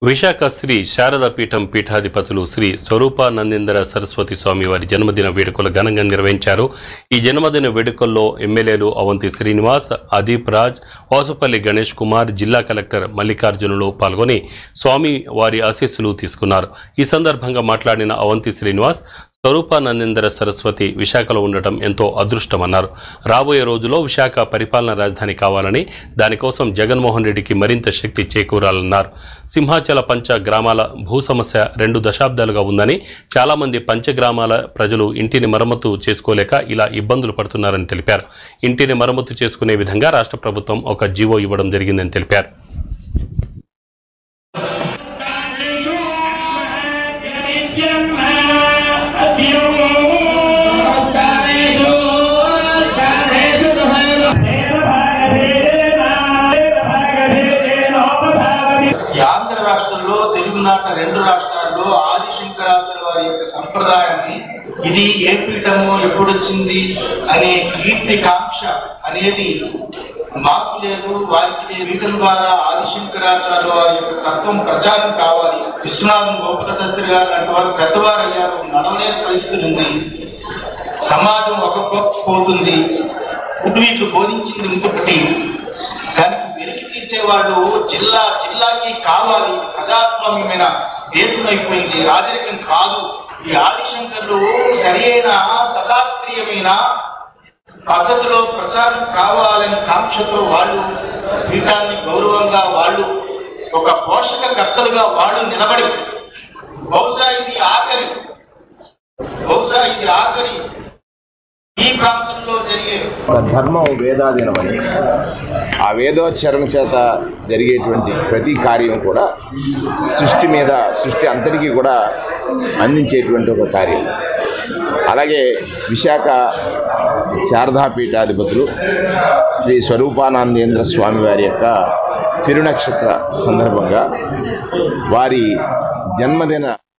విశాఖ శ్రీ శారదా పీఠం పీఠాధిపతులు శ్రీ స్వరూపానందేంద్ర సరస్వతి స్వామి వారి జన్మదిన వేడుకలు ఘనంగా నిర్వహించారు ఈ జన్మదిన వేడుకల్లో ఎమ్మెల్యేలు అవంతి శ్రీనివాస్ అదీప్ రాజ్ వాసుపల్లి గణేష్ కుమార్ జిల్లా కలెక్టర్ మల్లికార్జునులు పాల్గొని స్వామి వారి ఆశీస్సులు తీసుకున్నారు ఈ సందర్భంగా మాట్లాడిన అవంతి శ్రీనివాస్ స్వరూపానందేంద్ర సరస్వతి విశాఖలో ఉండటం ఎంతో అదృష్టమన్నారు రాబోయే రోజుల్లో విశాఖ పరిపాలన రాజధాని కావాలని దానికోసం జగన్మోహన్ రెడ్డికి మరింత శక్తి చేకూరాలన్నారు సింహాచల పంచ గ్రామాల భూ సమస్య రెండు దశాబ్దాలుగా ఉందని చాలామంది పంచగ్రామాల ప్రజలు ఇంటిని మరమ్మతు చేసుకోలేక ఇలా ఇబ్బందులు పడుతున్నారని తెలిపారు ఇంటిని మరమ్మతు చేసుకునే విధంగా రాష్ట్ర ప్రభుత్వం ఒక జీవో ఇవ్వడం జరిగిందని తెలిపారు ఈ ఆంధ్ర రాష్ట్రంలో తెలుగునాట రెండు రాష్ట్రాల్లో ఆదిశంకరాచార్య వారి యొక్క సంప్రదాయాన్ని ఇది ఏ పీఠము ఎప్పుడు వచ్చింది అనే కీర్తి కాంక్ష అనేది మాకు లేదు వారికి లేదు. పీఠం ద్వారా ఆదిశంకరాచార్య వారి యొక్క తత్వం ప్రచారం కావాలి విశ్వనాథం గోపాల శాస్త్రి గారు లాంటి వారు పెద్దవారు అయ్యారు నడవలేని పరిస్థితి ఉంది సమాజం ఒక పక్క పోతుంది పూర్వీకులు బోధించింది ఇంకొకటి దానికి వెలికి తీసేవాళ్ళు జిల్లా జిల్లాకి కావాలి ప్రజాస్వామ్యమైన దేశం అయిపోయింది రాజరికం కాదు ఈ ఆదిశంకర్లు సరైన సశాస్త్రీయమైన పద్ధతిలో ప్రచారం కావాలని కాంక్షతో వాళ్ళు పీఠాన్ని గౌరవంగా వాళ్ళు ఒక పోషక కర్తలుగా వాళ్ళు నిలబడి బహుశా ఇది ఆఖరి బహుశా ఇది ఆఖరి ఈ ప్రాంతంలో జరిగే ధర్మం వేదాధీనమని ఆ వేదోచ్చరణ చేత జరిగేటువంటి ప్రతి కార్యం కూడా సృష్టి మీద సృష్టి అంతటికీ కూడా అందించేటువంటి ఒక కార్యం అలాగే విశాఖ శారదా పీఠాధిపతులు శ్రీ స్వరూపానందేంద్ర స్వామి వారి యొక్క తిరునక్షత్ర సందర్భంగా వారి జన్మదిన